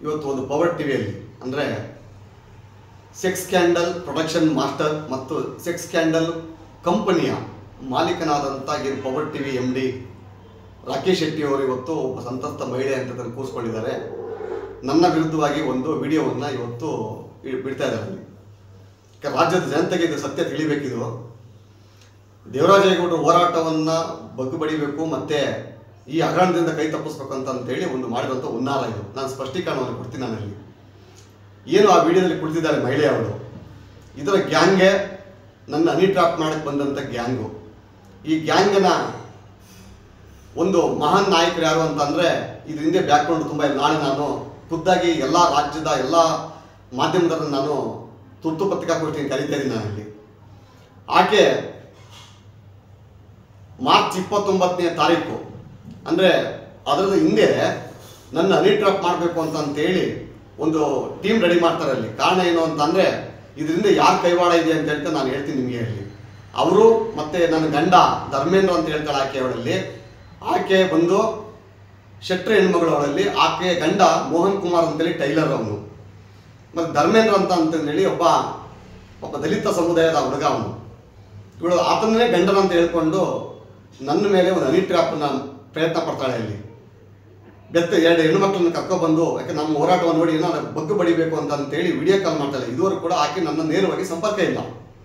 ಇವತ್ತು ಒಂದು ಪವರ್ ಟಿವಿಯಲ್ಲಿ ಅಂದರೆ ಸೆಕ್ಸ್ ಕ್ಯಾಂಡಲ್ ಪ್ರೊಡಕ್ಷನ್ ಮಾಸ್ಟರ್ ಮತ್ತು ಸೆಕ್ಸ್ ಕ್ಯಾಂಡಲ್ ಕಂಪನಿಯ ಮಾಲೀಕನಾದಂಥ ಏನು power TV M D Rakesh Shetty ಅವರು ಇವತ್ತು ಒಬ್ಬ ಸಂತಸ್ತ ಮಹಿಳೆ ಅಂತ ತಂದು ಕೂರಿಸ್ಕೊಂಡಿದ್ದಾರೆ ನನ್ನ ವಿರುದ್ಧವಾಗಿ ಒಂದು ವಿಡಿಯೋವನ್ನು ಇವತ್ತು ಇ- ಬಿಡ್ತಾ ಇದ್ದಾರೆ ಅಲ್ಲಿ ಯಾಕೆ ರಾಜ್ಯದ ಜನತೆಗೆ ಇದು ಸತ್ಯ ತಿಳಿಬೇಕಿದು ದೇವರಾಜೇಗೌಡರು ಹೋರಾಟವನ್ನು ಬಗ್ಗು ಬಡಿಬೇಕು ಮತ್ತೆ ಈ ಹಗರಣದಿಂದ ಕೈ ತಪ್ಪಿಸ್ಬೇಕು ಅಂತ ಅಂತೇಳಿ ಒಂದು ಮಾಡಿರುವಂಥ ಹುನ್ನಾರ ಇದು ನಾನು ಸ್ಪಷ್ಟೀಕರಣವನ್ನು ಕೊಡ್ತೀನಿ ನಾನಲ್ಲಿ ಏನು ಆ ವಿಡಿಯೋದಲ್ಲಿ ಕುಳಿತಿದ್ದಾರೆ ಮಹಿಳೆಯವರು ಇದರ ಗ್ಯಾಂಗ್ಗೆ ನನ್ನ ಹನಿ ಟ್ರಾಪ್ ಮಾಡಕ್ಕೆ ಬಂದಂಥ ಗ್ಯಾಂಗು ಈ ಗ್ಯಾಂಗನ ಒಂದು ಮಹಾನ್ ನಾಯಕರು ಯಾರು ಅಂತಂದರೆ ಇದ್ರ ಹಿಂದೆ ಬ್ಯಾಕ್ಗ್ರೌಂಡ್ ತುಂಬ ಇದೆ ನಾಳೆ ನಾನು ಖುದ್ದಾಗಿ ಎಲ್ಲ ರಾಜ್ಯದ ಎಲ್ಲ ಮಾಧ್ಯಮದನ್ನು ನಾನು ತುರ್ತು ಪತ್ರಿಕಾಗೋಷ್ಠಿಯನ್ನು ಕರೀತಾ ಇದ್ದೀನಿ ನಾನಲ್ಲಿ ಆಕೆ ಮಾರ್ಚ್ ಇಪ್ಪತ್ತೊಂಬತ್ತನೇ ತಾರೀಕು ಅಂದರೆ ಅದರದ ಹಿಂದೆ ನನ್ನ ಹನಿ ಟ್ರಾಪ್ ಮಾಡಬೇಕು ಅಂತ ಅಂತೇಳಿ ಒಂದು ಟೀಮ್ ರೆಡಿ ಮಾಡ್ತಾರೆ ಅಲ್ಲಿ ಕಾರಣ ಏನು ಅಂತಂದರೆ ಇದರಿಂದ ಯಾರು ಕೈವಾಡ ಇದೆ ಅಂತ ಹೇಳ್ತಾ ನಾನು ಹೇಳ್ತೀನಿ ನಿಮಗೆ ಅಲ್ಲಿ ಅವರು ಮತ್ತೆ ನನ್ನ ಗಂಡ ಧರ್ಮೇಂದ್ರ ಅಂತ ಹೇಳ್ತಾಳೆ ಆಕೆ ಅವಳಲ್ಲಿ ಆಕೆ ಬಂದು ಶೆಟ್ರ ಹೆಣ್ಮಗಳು ಅವಳಲ್ಲಿ ಆಕೆ ಗಂಡ ಮೋಹನ್ ಕುಮಾರ್ ಅಂತೇಳಿ ಟೈಲರ್ ಅವನು ಮತ್ತು ಧರ್ಮೇಂದ್ರ ಅಂತ ಅಂತಂದೇಳಿ ಒಬ್ಬ ಒಬ್ಬ ದಲಿತ ಸಮುದಾಯದ ಹುಡುಗ ಅವನು ಇವಳು ಆತನೇ ಗಂಡನ ಅಂತ ಹೇಳ್ಕೊಂಡು ನನ್ನ ಮೇಲೆ ಒಂದು ಹನಿ ಟ್ರ್ಯಾಪ್ನ ಪ್ರಯತ್ನ ಪಡ್ತಾಳೆ ಅಲ್ಲಿ ಬೆತ್ತ ಎರಡು ಹೆಣ್ಣುಮಕ್ಳನ್ನ ಕರ್ಕೊಬಂದು ಯಾಕೆ ನಮ್ಮ ಹೋರಾಟವನ್ನು ನೋಡಿ ಏನೋ ಅದಕ್ಕೆ ಬಗ್ಗು ಬಡಿಬೇಕು ಅಂತ ಅಂತೇಳಿ ವಿಡಿಯೋ ಕಾಲ್ ಮಾಡ್ತಾಳೆ ಇದುವರೆಗೂ ಕೂಡ ಆಕೆ ನನ್ನ ನೇರವಾಗಿ ಸಂಪರ್ಕ ಇಲ್ಲ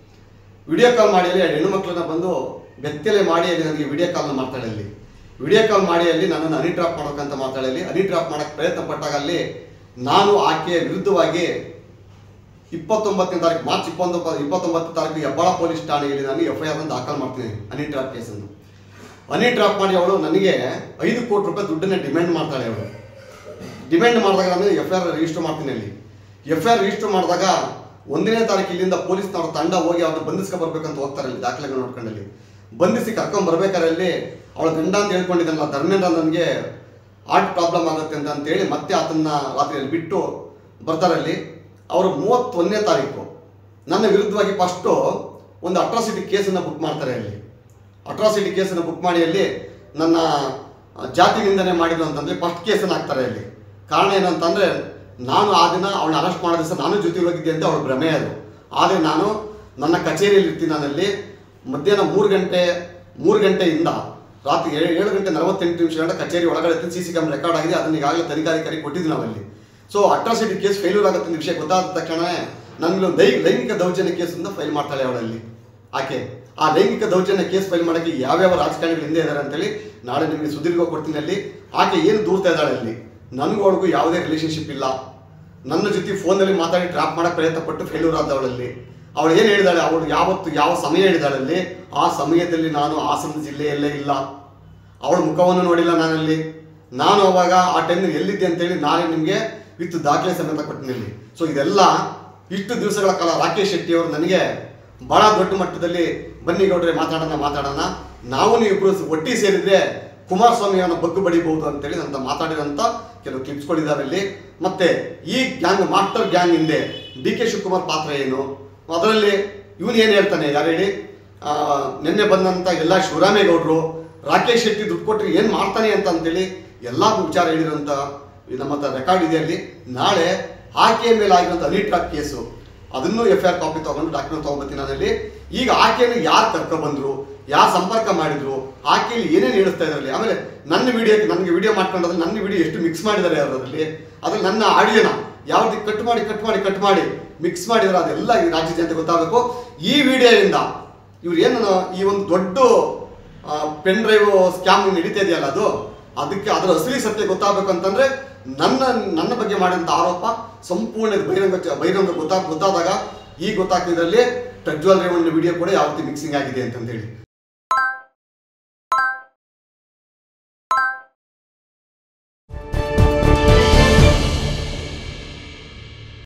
ವಿಡಿಯೋ ಕಾಲ್ ಮಾಡಿ ಅಲ್ಲಿ ಎರಡು ಹೆಣ್ಣುಮಕ್ಳನ್ನ ಬಂದು ಬೆತ್ತಲೆ ಮಾಡಿ ಅಲ್ಲಿ ನನಗೆ ವಿಡಿಯೋ ಕಾಲ್ನ ಮಾಡ್ತಾಳೆ ಅಲ್ಲಿ ವಿಡಿಯೋ ಕಾಲ್ ಮಾಡಿ ಅಲ್ಲಿ ನನ್ನನ್ನು ಹನಿ ಡ್ರಾಪ್ ಮಾಡೋಕ್ಕಂತ ಮಾಡ್ತಾಳೆ ಅಲ್ಲಿ ಹನಿ ಡ್ರಾಪ್ ಮಾಡೋಕ್ಕೆ ಪ್ರಯತ್ನ ಪಟ್ಟಾಗ ಅಲ್ಲಿ ನಾನು ಆಕೆಯ ವಿರುದ್ಧವಾಗಿ ಇಪ್ಪತ್ತೊಂಬತ್ತನೇ ತಾರೀಕು ಮಾರ್ಚ್ ಇಪ್ಪತ್ತೊಂಬತ್ತು ಇಪ್ಪತ್ತೊಂಬತ್ತನೇ ತಾರೀಕು ಹೆಬ್ಬಾಳ ಪೊಲೀಸ್ ಠಾಣೆಯಲ್ಲಿ ನಾನು ಎಫ್ ಐ ಆರ್ ದಾಖಲು ಮಾಡ್ತೀನಿ ಹನಿ ಟ್ರಾಪ್ ಕೇಸನ್ನು ಹನಿ ಟ್ರಾಪ್ ಮಾಡಿ ಅವಳು ನನಗೆ ಐದು ಕೋಟಿ ರೂಪಾಯಿ ದುಡ್ಡನ್ನ ಡಿಮ್ಯಾಂಡ್ ಮಾಡ್ತಾಳೆ ಅವಳು ಡಿಮ್ಯಾಂಡ್ ಮಾಡಿದಾಗ ನಾನು ಎಫ್ ಐ ಆರ್ ರಿಜಿಸ್ಟರ್ ಮಾಡ್ತೀನಿ ಅಲ್ಲಿ ಎಫ್ ಐ ಆರ್ ರಿಜಿಸ್ಟರ್ ಮಾಡಿದಾಗ ಒಂದನೇ ತಾರೀಕು ಇಲ್ಲಿಂದ ಪೊಲೀಸ್ನವ್ರ ತಂಡ ಹೋಗಿ ಅವ್ರನ್ನ ಬಂಧಿಸ್ಕೊ ಬರ್ಬೇಕಂತ ಹೋಗ್ತಾರೆ ಅಲ್ಲಿ ದಾಖಲೆಗಳು ನೋಡ್ಕೊಂಡಲ್ಲಿ ಬಂಧಿಸಿ ಕರ್ಕೊಂಡ್ ಬರ್ಬೇಕಾದ್ರೆ ಅಲ್ಲಿ ಅವಳ ಗಂಡ ಅಂತ ಹೇಳ್ಕೊಂಡಿದ್ದಲ್ಲ ಧರ್ಮೇಂದ್ರ ನನಗೆ ಹಾರ್ಟ್ ಪ್ರಾಬ್ಲಮ್ ಆಗುತ್ತೆ ಅಂತ ಅಂತೇಳಿ ಮತ್ತೆ ಆತನ್ನ ರಾತ್ರಿಯಲ್ಲಿ ಬಿಟ್ಟು ಬರ್ತಾರೆ ಅಲ್ಲಿ ಅವರು ಮೂವತ್ತೊಂದನೇ ತಾರೀಕು ನನ್ನ ವಿರುದ್ಧವಾಗಿ ಫಸ್ಟು ಒಂದು ಅಟ್ರಾಸಿಟಿ ಕೇಸನ್ನು ಬುಕ್ ಮಾಡ್ತಾರೆ ಅಲ್ಲಿ ಅಟ್ರಾಸಿಟಿ ಕೇಸನ್ನು ಬುಕ್ ಮಾಡಿ ಅಲ್ಲಿ ನನ್ನ ಆ, ಜಾತಿ ನಿಂದನೆ ಮಾಡಿದ್ರು ಅಂತಂದ್ರೆ ಫಸ್ಟ್ ಕೇಸನ್ನು ಹಾಕ್ತಾರೆ ಅಲ್ಲಿ ಕಾರಣ ಏನಂತಂದ್ರೆ ನಾನು ಆ ದಿನ ಅವಳನ್ನ ಅರೆಸ್ಟ್ ಮಾಡೋ ದಿವಸ ನಾನು ಜೊತೆ ಹೋಗಿದ್ದೆ ಅಂತ ಅವಳ ಭ್ರಮೆ ಅದು ಆದರೆ ನಾನು ನನ್ನ ಕಚೇರಿಯಲ್ಲಿ ಇರ್ತೀನಿ ನಾನಲ್ಲಿ ಮಧ್ಯಾಹ್ನ ಮೂರು ಗಂಟೆ ಮೂರು ಗಂಟೆಯಿಂದ ರಾತ್ರಿ ಏಳು ಏಳು ಗಂಟೆ ನಲವತ್ತೆಂಟು ನಿಮಿಷ ಗಂಟೆ ಕಚೇರಿ ಒಳಗಡೆ ಸಿ ಸಿ ಕ್ಯಾಮ್ರಾ ರೆಕಾರ್ಡ್ ಆಗಿದೆ ಅದನ್ನ ಈಗಾಗಲೇ ತನಿಖಾಧಿಕಾರಿ ಕೊಟ್ಟಿದ್ವಿ ನಾವಲ್ಲಿ ಸೊ ಅಟ್ರಾಸಿಟಿ ಕೇಸ್ ಫೇಲ್ಯೂರ್ ಆಗುತ್ತೆ ಅಂತ ವಿಷಯ ಗೊತ್ತಾದ ತಕ್ಷಣ ನನಗೆ ಒಂದು ದೈ ಲೈಂಗಿಕ ದೌರ್ಜನ್ಯ ಕೇಸನ್ನು ಫೈಲ್ ಮಾಡ್ತಾಳೆ ಅವಳಲ್ಲಿ ಆಕೆ ಆ ಲೈಂಗಿಕ ದೌರ್ಜನ್ಯ ಕೇಸ್ ಫೈಲ್ ಮಾಡೋಕ್ಕೆ ಯಾವ್ಯಾವ ರಾಜಕಾರಣಿಗಳು ಹಿಂದೆ ಇದ್ದಾರೆ ಅಂತೇಳಿ ನಾಳೆ ನಿಮಗೆ ಸುದೀರ್ಘ ಕೊಡ್ತೀನಿ ಅಲ್ಲಿ ಆಕೆ ಏನು ದೂರ್ತಾ ಇದ್ದಾಳೆ ಅಲ್ಲಿ ನನಗೂ ಅವಳಿಗೂ ಯಾವುದೇ ರಿಲೇಶನ್ಶಿಪ್ ಇಲ್ಲ ನನ್ನ ಜೊತೆ ಫೋನಲ್ಲಿ ಮಾತಾಡಿ ಟ್ರಾಪ್ ಮಾಡಕ್ಕೆ ಪ್ರಯತ್ನ ಪಟ್ಟು ಫೇಲ್ಯೂರ್ ಆದವಳಲ್ಲಿ ಅವಳು ಏನು ಹೇಳಿದಾಳೆ ಅವಳು ಯಾವತ್ತು ಯಾವ ಸಮಯ ಹೇಳಿದಾಳಲ್ಲಿ ಆ ಸಮಯದಲ್ಲಿ ನಾನು ಹಾಸನ ಜಿಲ್ಲೆಯಲ್ಲೇ ಇಲ್ಲ ಅವಳ ಮುಖವನ್ನು ನೋಡಿಲ್ಲ ನಾನಲ್ಲಿ ನಾನು ಅವಾಗ ಆ ಟೈಮ್ನಲ್ಲಿ ಎಲ್ಲಿದ್ದೆ ಅಂತೇಳಿ ನಾನೇ ನಿಮಗೆ ವಿತ್ ದಾಖಲೆ ಸಮೇತ ಕೊಟ್ಟಿನಲ್ಲಿ ಸೊ ಇದೆಲ್ಲ ಇಷ್ಟು ದಿವಸಗಳ ಕಾಲ ರಾಕೇಶ್ ಶೆಟ್ಟಿ ಅವರು ನನಗೆ ಬಹಳ ದೊಡ್ಡ ಮಟ್ಟದಲ್ಲಿ ಬನ್ನಿ ಗೌಡ್ರೆ ಮಾತಾಡೋಣ ಮಾತಾಡೋಣ ನಾವು ನೀವು ಒಟ್ಟಿ ಸೇರಿದ್ರೆ ಕುಮಾರಸ್ವಾಮಿಯವನ್ನ ಬಗ್ಗು ಬಡಿಬಹುದು ಅಂತೇಳಿ ನನ್ನ ಮಾತಾಡಿರೋಂಥ ಕೆಲವು ಕ್ಲಿಪ್ಸ್ಗಳಿದ್ದಾವೆ ಇಲ್ಲಿ ಮತ್ತೆ ಈ ಗ್ಯಾಂಗ್ ಮಾಸ್ಟರ್ ಗ್ಯಾಂಗ್ ಹಿಂದೆ ಡಿ ಕೆ ಶಿವಕುಮಾರ್ ಪಾತ್ರ ಏನು ಅದರಲ್ಲಿ ಇವನು ಏನು ಹೇಳ್ತಾನೆ ಯಾರು ಹೇಳಿ ಆ, ನಿನ್ನೆ ಬಂದಂಥ ಎಲ್ಲ ಶಿವರಾಮೇಗೌಡರು ರಾಕೇಶ್ ಶೆಟ್ಟಿ ದುಡ್ಡು ಕೊಟ್ಟರೆ ಏನು ಮಾಡ್ತಾನೆ ಅಂತ ಅಂತೇಳಿ ಎಲ್ಲ ವಿಚಾರ ಹೇಳಿರೋಂಥ ನಮ್ಮ ಹತ್ರ ರೆಕಾರ್ಡ್ ಇದೆ ಅಲ್ಲಿ ನಾಳೆ ಆಕೆಯ ಮೇಲೆ ಆಗಿರೋಂಥ ಹನಿ ಟ್ರಾಪ್ ಕೇಸು ಅದನ್ನು ಎಫ್ ಐ ಆರ್ ಕಾಪಿ ತಗೊಂಡು ಡಾಕ್ಯುಮೆಂಟ್ ತಗೊಂಡ್ಬರ್ತೀನಿ ನಾನಲ್ಲಿ ಈಗ ಆಕೆಯನ್ನು ಯಾರು ಕರ್ಕೊಬಂದ್ರು ಯಾರು ಸಂಪರ್ಕ ಮಾಡಿದ್ರು ಆಕೆಯಲ್ಲಿ ಏನೇನು ಹೇಳಿಸ್ತಾ ಇದ್ರಲ್ಲಿ ಆಮೇಲೆ ನನ್ನ ವಿಡಿಯೋಕ್ಕೆ ನನಗೆ ವಿಡಿಯೋ ಮಾಡ್ಕೊಂಡಾದ್ರೆ ನನ್ನ ವಿಡಿಯೋ ಎಷ್ಟು ಮಿಕ್ಸ್ ಮಾಡಿದ್ದಾರೆ ಅದರಲ್ಲಿ ಅದ್ರಲ್ಲಿ ನನ್ನ ಆಡಿಯೋನ ಯಾವ್ದು ಕಟ್ ಮಾಡಿ ಕಟ್ ಮಾಡಿ ಕಟ್ ಮಾಡಿ ಮಿಕ್ಸ್ ಮಾಡಿದ್ರೆ ಅದೆಲ್ಲ ಈ ರಾಜ್ಯ ಜನತೆ ಗೊತ್ತಾಗಬೇಕು ಈ ವಿಡಿಯೋದಿಂದ ಇವ್ರು ಏನು ಈ ಒಂದು ದೊಡ್ಡ ಪೆನ್ ಡ್ರೈವ್ ಸ್ಕ್ಯಾಮ್ ನಡೀತಾ ಇದೆಯಲ್ಲ ಅದು ಅದಕ್ಕೆ ಅದರ ಅಸಲಿ ಸತ್ಯ ಗೊತ್ತಾಗಬೇಕು ಅಂತಂದ್ರೆ ನನ್ನ ನನ್ನ ಬಗ್ಗೆ ಮಾಡಿದಂಥ ಆರೋಪ ಸಂಪೂರ್ಣ ಬಹಿರಂಗ ಬಹಿರಂಗ ಗೊತ್ತಾಗ ಗೊತ್ತಾದಾಗ ಈ ಗೊತ್ತಾಗ್ತಿದ್ರಲ್ಲಿ ಪ್ರಜ್ವಲ್ ರೇವಣ್ಣ ವಿಡಿಯೋ ಕೂಡ ಯಾವ ರೀತಿ ಮಿಕ್ಸಿಂಗ್ ಆಗಿದೆ ಅಂತಂದೇಳಿ